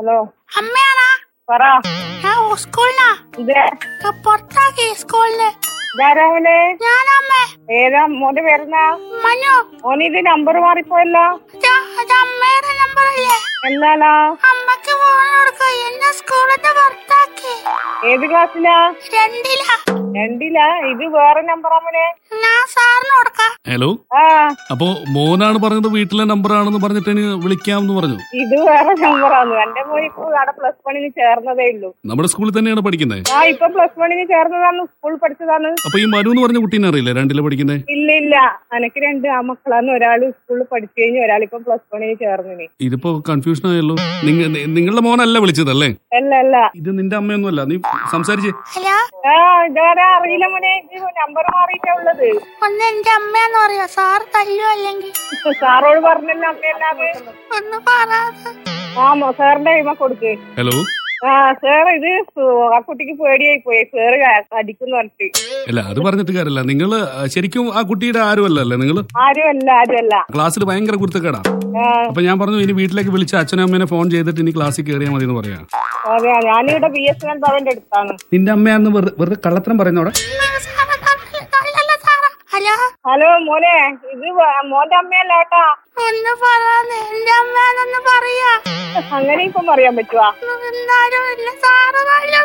Hello അമ്മയാണാ പറ ഞാൻ സ്കൂളിലാ ഇതേ പുറത്താക്കി സ്കൂളില് ഇതാരാമനെ ഞാനമ്മേ ഏതാ മോന്റെ പേരെന്നാ മനു മോന് ഇത് നമ്പർ മാറിപ്പോയല്ലോ ഇത് അത് അമ്മയുടെ നമ്പർ അല്ലേ എന്നാലാ അമ്മക്ക് ഫോൺ കൊടുക്ക എന്നെ സ്കൂളിൽ നിന്ന് പുറത്താക്കി ഏത് ക്ലാസ്സിലാ രണ്ടിലാ രണ്ടിലാ ഇത് വേറെ നമ്പറാ മോനെ ഞാൻ സാറിന് കൊടുക്കാം ഹലോ ആ അപ്പോ മോനാണ് പറഞ്ഞത് വീട്ടിലെ നമ്പറാണെന്ന് പറഞ്ഞിട്ട് എനിക്ക് വിളിക്കാമെന്ന് പറഞ്ഞു ഇത് വേറെ നമ്പറാണ് എന്റെ മോൻ ഇപ്പൊ അവിടെ പ്ലസ് വണ്ണിന് ചേർന്നതേ ഉള്ളൂ നമ്മുടെ സ്കൂളിൽ തന്നെയാണ് പഠിക്കുന്നത് ആ ഇപ്പൊ പ്ലസ് വണ്ണിന് ചേർന്നതാണ് സ്കൂൾ പഠിച്ചതാണ് അപ്പൊ ഈ മനു എന്ന് പറഞ്ഞ കുട്ടീനെ അറിയില്ലേ രണ്ടില് പഠിക്കുന്നത് ഇല്ല ഇല്ല എനക്ക് രണ്ട് ആമക്കളാണ് ഒരാള് സ്കൂളിൽ പഠിച്ചു കഴിഞ്ഞു ഒരാൾ ഇപ്പൊ പ്ലസ് വണ്ണിന് ചേർന്നിന് ഇതിപ്പോ കൺഫ്യൂഷൻ ആയല്ലോ നിങ്ങ നി- നിങ്ങളുടെ മോനല്ല വിളിച്ചതല്ലേ അല്ല അല്ല ഇത് നിന്റെ അമ്മയൊന്നുമല്ല നീ സംസാരിച്ചേ ഹലോ ആ ഇതാരാ അറിയില്ല മോനെ ഇത് നമ്പർ മാറിയിട്ടാ ഉള്ളത് ഒന്ന് എന്റെ അമ്മയാന്ന് പറയാ സാർ തല്ലു അല്ലെങ്കിൽ സാറോട് പറഞ്ഞല്ലോ അമ്മയല്ലാതെ ഒന്ന് പറയാതെ ആ മോ- സാറിന്റെ കൈമ കൊടുക്ക് ഹലോ ആ സാർ ഇത് സു- ആ കുട്ടിക്ക് പേടിയായി പോയി സാറ് അടിക്കുന്നു പറഞ്ഞിട്ട് അല്ല അത് പറഞ്ഞിട്ട് കാര്യമില്ല നിങ്ങൾ ശരിക്കും ആ കുട്ടിയുടെ ആരുമല്ല അല്ലേ നിങ്ങൾ ആരും അല്ല ആരും അല്ല ക്ലാസ്സിൽ ഭയങ്കര കുരുത്തക്കേടാ ആ, അപ്പൊ ഞാൻ പറഞ്ഞു ഇനി വീട്ടിലേക്ക് വിളിച്ച് അച്ഛനും അമ്മേനെ ഫോൺ ചെയ്തിട്ട് ഇനി ക്ലാസ്സിൽ കയറിയാൽ മതി എന്ന് പറയാ അതെ ഞാനിവിടെ ബി എസ് എൻ എൽ ഭവന്റെ അടുത്താണ് നിന്റെ അമ്മയാന്ന് വെറു- വെറുതെ കള്ളത്തരം പറയുന്നോടെ സാറേ തല്ലല്ല സാറാ ഹലോ ഹലോ മോനെ ഇത് വ- മോന്റെ അമ്മയല്ല കേട്ടാ ഒന്ന് പറയാതെ എന്റെ അമ്മയാണെന്ന് പറയാ അങ്ങനെ ഇപ്പം പറയാൻ പറ്റുവാ എന്നാലും ഇല്ല സാറ് നല്ല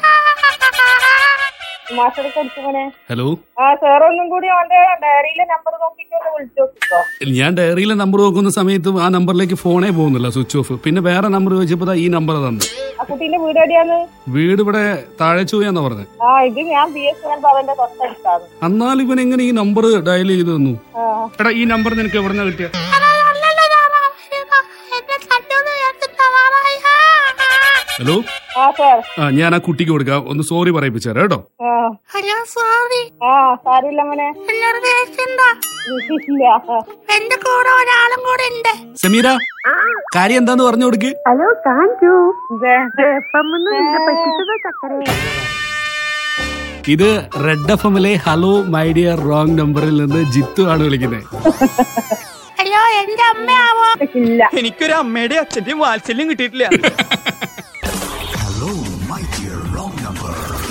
മാസ്റ്റർ കൊടുത്തു മോനെ ഹലോ ആ സാർ ഒന്നും കൂടി അവന്റെ ഡയറിയിലെ നമ്പർ നോക്കിയിട്ട് ഒന്ന് വിളിച്ചു നോക്കിക്കോ ഞാൻ ഡയറിയിലെ നമ്പർ നോക്കുന്ന സമയത്ത് ആ നമ്പറിലേക്ക് ഫോണേ പോകുന്നില്ല സ്വിച്ച് ഓഫ് പിന്നെ വേറെ നമ്പർ ചോദിച്ചപ്പോ ദാ ഈ നമ്പർ തന്നു ആ കുട്ടീന്റെ വീട് എവിടെയാന്ന് വീട് ഇവിടെ താഴെ ചൂയാന്നാ പറഞ്ഞത് ആ ഇത് ഞാൻ ബി എസ് എൻ എൽ ഭവന്റെ തൊട്ടടുത്താണ് എന്നാൽ ഇവൻ എങ്ങനെ ഈ നമ്പർ ഡയൽ ചെയ്ത് തന്നു ആ എടാ ഈ നമ്പർ നിനക്ക് എവിടെ കിട്ടിയ എന്നെ തല്ലൂന്ന് കേട്ടിട്ടാ സാറായ ഹലോ ആ സാർ ആ ഞാൻ ആ കുട്ടിക്ക് കൊടുക്കാം ഒന്ന് സോറി പറയിപ്പിച്ചു തരാം കേട്ടോ ആ ഹലോ സോറി ആ സാരില്ല മോനെ എന്നോട് ദേഷ്യണ്ടാ ഇല്ല എന്റെ കൂടെ ഒരാളും കൂടെ ഉണ്ട് സമീര കാര്യം എന്താന്ന് പറഞ്ഞു കൊടുക്ക് ഹലോ താങ്ക് യു ഇതേ എപ്പമെന്ന് നിന്നെ പറ്റിച്ചത് ചക്കരേ ഇത് റെഡ് എഫ് എമ്മിലെ ഹലോ മൈ ഡിയർ റോങ് നമ്പറിൽ നിന്ന് ജിത്തു ആണ് വിളിക്കുന്നത് ഹലോ എന്റെ അമ്മയാവോ ഇല്ല എനിക്കൊരു അമ്മയുടെ അച്ഛന്റെയും വാത്സല്യം കിട്ടിയിട്ടില്ല Hello, my dear wrong number.